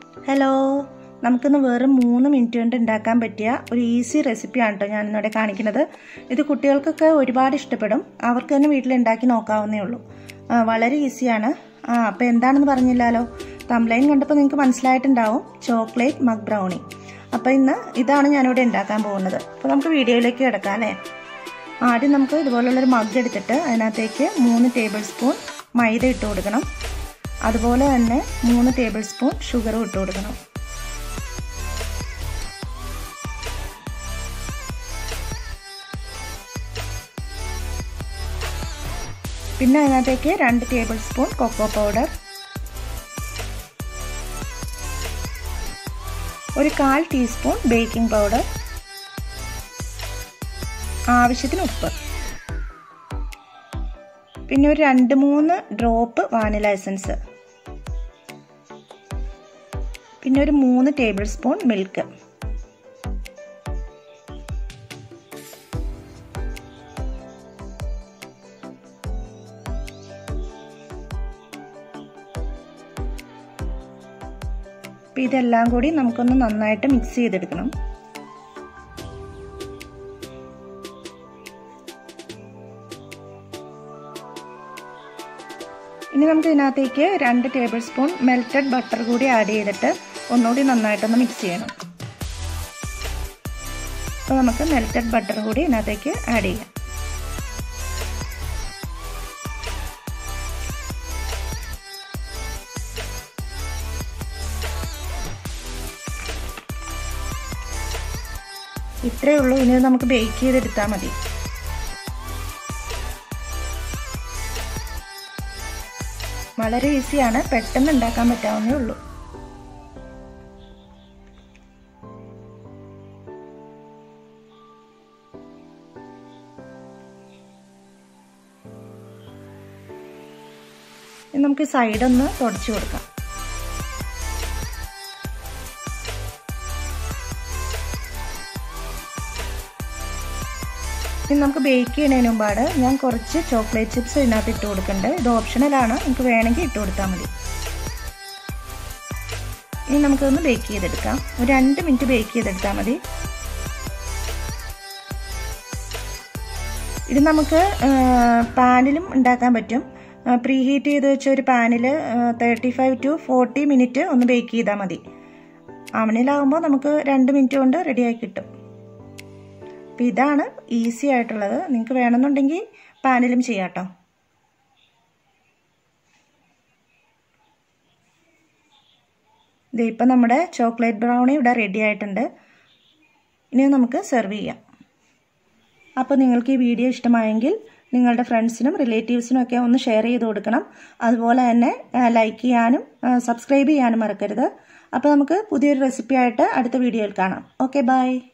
hello നമുക്കിന്ന് വെറും മൂന്ന് മിനിറ്റ് കൊണ്ട് ഉണ്ടാക്കാൻ പറ്റിയ ഒരു ഈസി റെസിപ്പിയാണ് കേട്ടോ ഞാൻ ഇന്നിവിടെ കാണിക്കുന്നത് ഇത് കുട്ടികൾക്കൊക്കെ ഒരുപാട് ഇഷ്ടപ്പെടും അവർക്ക് തന്നെ വീട്ടിൽ ഉണ്ടാക്കി നോക്കാവുന്നേ ഉള്ളൂ ആ, വളരെ ഈസിയാണ് ആ അപ്പോൾ എന്താണെന്ന് പറഞ്ഞില്ലല്ലോ തംലൈൻ കണ്ടപ്പോൾ നിങ്ങൾക്ക് മനസ്സിലായിട്ടുണ്ടാവും ചോക്ലേറ്റ് മഗ് ബ്രൗണി അപ്പോൾ ഇന്ന് ഇതാണ് ഞാനിവിടെ ഉണ്ടാക്കാൻ പോകുന്നത് അപ്പോൾ നമുക്ക് വീഡിയോയിലേക്ക് കിടക്കാം അല്ലേ ആദ്യം നമുക്ക് ഇതുപോലുള്ളൊരു മഗ് എടുത്തിട്ട് അതിനകത്തേക്ക് മൂന്ന് ടേബിൾ സ്പൂൺ മൈദ ഇട്ട് കൊടുക്കണം അതുപോലെ തന്നെ മൂന്ന് ടേബിൾ സ്പൂൺ ഷുഗറും ഇട്ട് കൊടുക്കണം പിന്നെ അതിനകത്തേക്ക് രണ്ട് ടേബിൾ സ്പൂൺ കൊക്കോ പൗഡർ ഒരു കാൽ ടീസ്പൂൺ ബേക്കിംഗ് പൗഡർ ആവശ്യത്തിന് ഉപ്പ് പിന്നെ ഒരു രണ്ട് മൂന്ന് ഡ്രോപ്പ് വാനില എസൻസ് പിന്നെ ഒരു മൂന്ന് ടേബിൾ സ്പൂൺ മിൽക്ക് അപ്പം ഇതെല്ലാം കൂടി നമുക്കൊന്ന് നന്നായിട്ട് മിക്സ് ചെയ്തെടുക്കണം ഇനി നമുക്ക് ഇതിനകത്തേക്ക് രണ്ട് ടേബിൾ സ്പൂൺ മെൽറ്റഡ് ബട്ടർ കൂടി ആഡ് ചെയ്തിട്ട് ഒന്നുകൂടി നന്നായിട്ടൊന്ന് മിക്സ് ചെയ്യണം അപ്പോൾ നമുക്ക് മെൽറ്റഡ് ബട്ടർ കൂടി ഇതിനകത്തേക്ക് ആഡ് ചെയ്യാം ഇത്രയേ ഉള്ളൂ ഇനി നമുക്ക് ബേക്ക് ചെയ്തെടുത്താൽ മതി വളരെ ഈസിയാണ് പെട്ടെന്ന് ഉണ്ടാക്കാൻ പറ്റാവുന്നേ ഉള്ളൂ ഇനി നമുക്ക് സൈഡൊന്ന് തുടച്ചു കൊടുക്കാം ഇനി നമുക്ക് ബേക്ക് ചെയ്യുന്നതിന് മുമ്പാട് ഞാൻ കുറച്ച് ചോക്ലേറ്റ് ചിപ്സ് ഇതിനകത്ത് ഇട്ട് കൊടുക്കുന്നുണ്ട് ഇത് ഓപ്ഷണലാണ് നമുക്ക് വേണമെങ്കിൽ ഇട്ട് കൊടുത്താൽ മതി ഇനി നമുക്കൊന്ന് ബേക്ക് ചെയ്തെടുക്കാം ഒരു രണ്ട് മിനിറ്റ് ബേക്ക് ചെയ്തെടുത്താൽ മതി ഇത് നമുക്ക് പാനിലും ഉണ്ടാക്കാൻ പറ്റും പ്രീ ഹീറ്റ് ചെയ്ത് വെച്ച ഒരു പാനിൽ thirty five to forty minute ഒന്ന് ബേക്ക് ചെയ്താൽ മതി അവണിലാകുമ്പോൾ നമുക്ക് രണ്ട് മിനിറ്റ് കൊണ്ട് റെഡിയായി കിട്ടും അപ്പം ഇതാണ് ഈസി ആയിട്ടുള്ളത് നിങ്ങൾക്ക് വേണമെന്നുണ്ടെങ്കിൽ പാനിലും ചെയ്യാം കേട്ടോ ഇത് ഇപ്പം നമ്മുടെ ചോക്ലേറ്റ് ബ്രൗണി ഇവിടെ റെഡി ആയിട്ടുണ്ട് ഇനി നമുക്ക് സെർവ് ചെയ്യാം അപ്പോൾ നിങ്ങൾക്ക് ഈ വീഡിയോ ഇഷ്ടമായെങ്കിൽ നിങ്ങളുടെ ഫ്രണ്ട്സിനും റിലേറ്റീവ്സിനും ഒക്കെ ഒന്ന് ഷെയർ ചെയ്ത് കൊടുക്കണം അതുപോലെ തന്നെ ലൈക്ക് ചെയ്യാനും സബ്സ്ക്രൈബ് ചെയ്യാനും മറക്കരുത് അപ്പോൾ നമുക്ക് പുതിയൊരു റെസിപ്പി ആയിട്ട് അടുത്ത വീഡിയോയിൽ കാണാം ഓക്കെ ബൈ